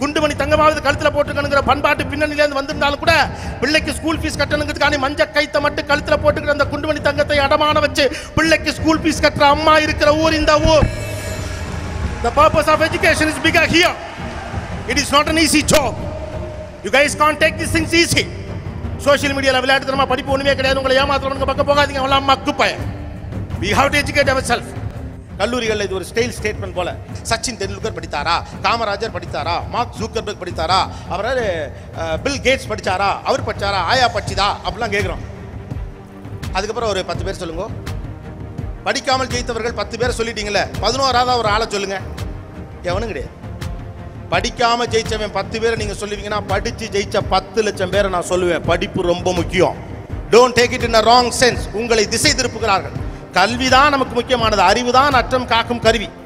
குண்டுமணி தங்கமாவது கழுத்துல போட்டுக்கணுங்கிற பண்பாட்டு பின்னணியில இருந்து வந்திருந்தாலும் கூட பிள்ளைக்கு ஸ்கூல் ஃபீஸ் கட்டணுங்கிறதுக்கான மஞ்ச கைத்த மட்டும் கழுத்துல போட்டுக்கிற அந்த குண்டுமணி தங்கத்தை அடமான வச்சு பிள்ளைக்கு ஸ்கூல் ஃபீஸ் கட்டுற அம்மா இருக்கிற ஊர் இந்த ஊர் The purpose of education is bigger here. It is not an easy job. You guys can't take these things easy. Social மீடியாவில் விளையாட்டுத்தனமா படிப்பு ஒண்ணுமே கிடையாது உங்களை ஏமாத்துறவனுக்கு பக்கம் போகாதீங்க அவெல்லாம் மக்கு பையன் we have to educate ourselves கல்லூரிகளில் இது ஒரு ஸ்டைல் ஸ்டேட்மெண்ட் போல சச்சின் தெண்டுல்கர் படித்தாரா காமராஜர் படித்தாரா மார்க் ஜூக்கர்பர்க் படித்தாரா அவரால் பில் கேட்ஸ் படிச்சாரா அவர் படிச்சாரா ஆயா படிச்சுதா அப்படிலாம் கேட்குறோம் அதுக்கப்புறம் ஒரு பத்து பேர் சொல்லுங்க படிக்காமல் ஜெயித்தவர்கள் பத்து பேரை சொல்லிட்டீங்களே பதினோராவது ஒரு ஆளை சொல்லுங்க எவனும் கிடையாது படிக்காம ஜெயிச்சவன் பத்து பேரை நீங்க சொல்லுவீங்கன்னா படிச்சு ஜெயிச்ச பத்து லட்சம் பேரை நான் சொல்லுவேன் படிப்பு ரொம்ப முக்கியம் don't take it in wrong sense உங்களை திசை திருப்புகிறார்கள் கல்விதான் நமக்கு முக்கியமானது அறிவுதான் அற்றம் காக்கும் கருவி